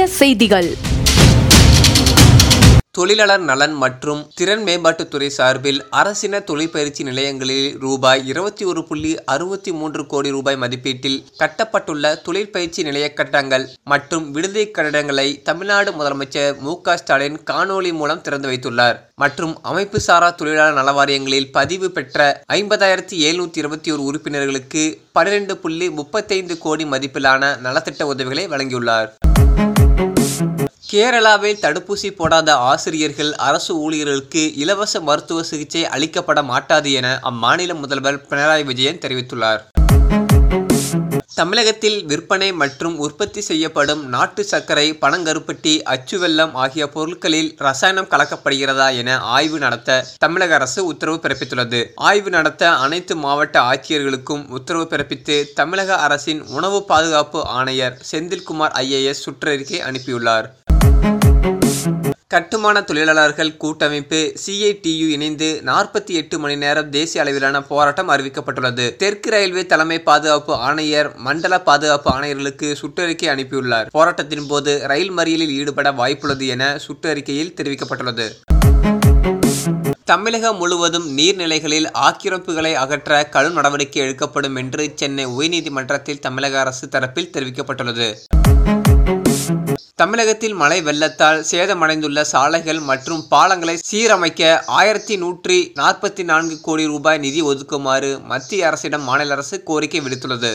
செய்திகள் தொழிலாளர் நலன் மற்றும் திறன் மேம்பாட்டுத்துறை சார்பில் அரசின தொழிற்பயிற்சி நிலையங்களில் ரூபாய் இருபத்தி ஒரு புள்ளி அறுபத்தி மூன்று கோடி ரூபாய் மதிப்பீட்டில் கட்டப்பட்டுள்ள தொழிற்பயிற்சி நிலைய கட்டடங்கள் மற்றும் விடுதி கட்டடங்களை தமிழ்நாடு முதலமைச்சர் மு க ஸ்டாலின் காணொலி மூலம் திறந்து வைத்துள்ளார் மற்றும் அமைப்பு சாரா தொழிலாளர் நலவாரியங்களில் பதிவு பெற்ற ஐம்பதாயிரத்தி எழுநூற்றி இருபத்தி ஒரு உறுப்பினர்களுக்கு பன்னிரெண்டு புள்ளி முப்பத்தைந்து கோடி மதிப்பிலான நலத்திட்ட உதவிகளை வழங்கியுள்ளார் கேரளாவில் தடுப்பூசி போடாத ஆசிரியர்கள் அரசு ஊழியர்களுக்கு இலவச மருத்துவ சிகிச்சை அளிக்கப்பட மாட்டாது என அம்மாநில முதல்வர் பினராயி விஜயன் தெரிவித்துள்ளார் தமிழகத்தில் விற்பனை மற்றும் உற்பத்தி செய்யப்படும் நாட்டு சர்க்கரை பனங்கருப்பட்டி அச்சு வெல்லம் ஆகிய பொருட்களில் ரசாயனம் கலக்கப்படுகிறதா என ஆய்வு நடத்த தமிழக அரசு உத்தரவு பிறப்பித்துள்ளது ஆய்வு நடத்த அனைத்து மாவட்ட ஆட்சியர்களுக்கும் உத்தரவு பிறப்பித்து தமிழக அரசின் உணவு பாதுகாப்பு ஆணையர் செந்தில்குமார் ஐஏஎஸ் சுற்றறிக்கை அனுப்பியுள்ளார் கட்டுமான தொழிலாளர்கள் கூட்டமைப்பு சிஐடியு இணைந்து நாற்பத்தி எட்டு மணி நேரம் தேசிய அளவிலான போராட்டம் அறிவிக்கப்பட்டுள்ளது தெற்கு ரயில்வே தலைமை பாதுகாப்பு ஆணையர் மண்டல பாதுகாப்பு ஆணையர்களுக்கு சுற்றறிக்கை அனுப்பியுள்ளார் போராட்டத்தின் போது ரயில் மறியலில் ஈடுபட வாய்ப்புள்ளது என சுற்றறிக்கையில் தெரிவிக்கப்பட்டுள்ளது தமிழகம் முழுவதும் நீர்நிலைகளில் ஆக்கிரமிப்புகளை அகற்ற கடும் நடவடிக்கை எடுக்கப்படும் என்று சென்னை உயர்நீதிமன்றத்தில் தமிழக அரசு தரப்பில் தெரிவிக்கப்பட்டுள்ளது தமிழகத்தில் மழை வெள்ளத்தால் சேதமடைந்துள்ள சாலைகள் மற்றும் பாலங்களை சீரமைக்க ஆயிரத்தி நூற்றி நாற்பத்தி நான்கு கோடி ரூபாய் நிதி ஒதுக்குமாறு மத்திய அரசிடம் மாநில அரசு கோரிக்கை விடுத்துள்ளது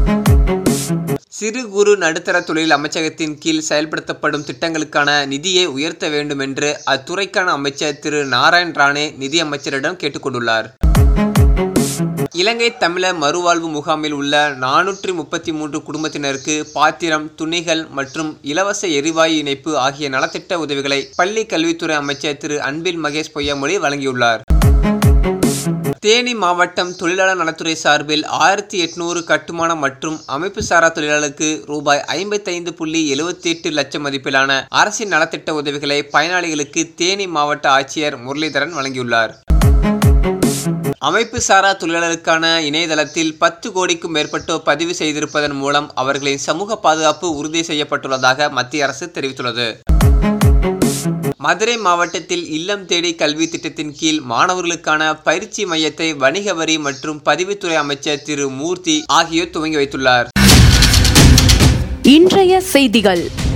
சிறு குறு நடுத்தர தொழில் அமைச்சகத்தின் கீழ் செயல்படுத்தப்படும் திட்டங்களுக்கான நிதியை உயர்த்த வேண்டும் என்று அத்துறைக்கான அமைச்சர் திரு நாராயண் ராணே நிதியமைச்சரிடம் கேட்டுக்கொண்டுள்ளார் இலங்கை தமிழர் மறுவாழ்வு முகாமில் உள்ள நானூற்றி முப்பத்தி மூன்று குடும்பத்தினருக்கு பாத்திரம் துணிகள் மற்றும் இலவச எரிவாயு இணைப்பு ஆகிய நலத்திட்ட உதவிகளை பள்ளி கல்வித்துறை அமைச்சர் திரு அன்பில் மகேஷ் பொய்யாமொழி வழங்கியுள்ளார் தேனி மாவட்டம் தொழிலாளர் நலத்துறை சார்பில் ஆயிரத்தி எட்நூறு கட்டுமான மற்றும் அமைப்பு சாரா தொழிலாளருக்கு ரூபாய் ஐம்பத்தைந்து புள்ளி எழுபத்தி எட்டு லட்சம் மதிப்பிலான அரசின் நலத்திட்ட உதவிகளை பயனாளிகளுக்கு தேனி மாவட்ட ஆட்சியர் முரளிதரன் வழங்கியுள்ளார் அமைப்பு சாரா தொழிலாளருக்கான இணையதளத்தில் பத்து கோடிக்கும் மேற்பட்டோர் பதிவு செய்திருப்பதன் மூலம் அவர்களின் சமூக பாதுகாப்பு உறுதி செய்யப்பட்டுள்ளதாக மத்திய அரசு தெரிவித்துள்ளது மதுரை மாவட்டத்தில் இல்லம் தேடி கல்வி திட்டத்தின் கீழ் மாணவர்களுக்கான பயிற்சி மையத்தை வணிக வரி மற்றும் பதிவுத்துறை அமைச்சர் திரு மூர்த்தி ஆகியோர் துவங்கி வைத்துள்ளார் இன்றைய செய்திகள்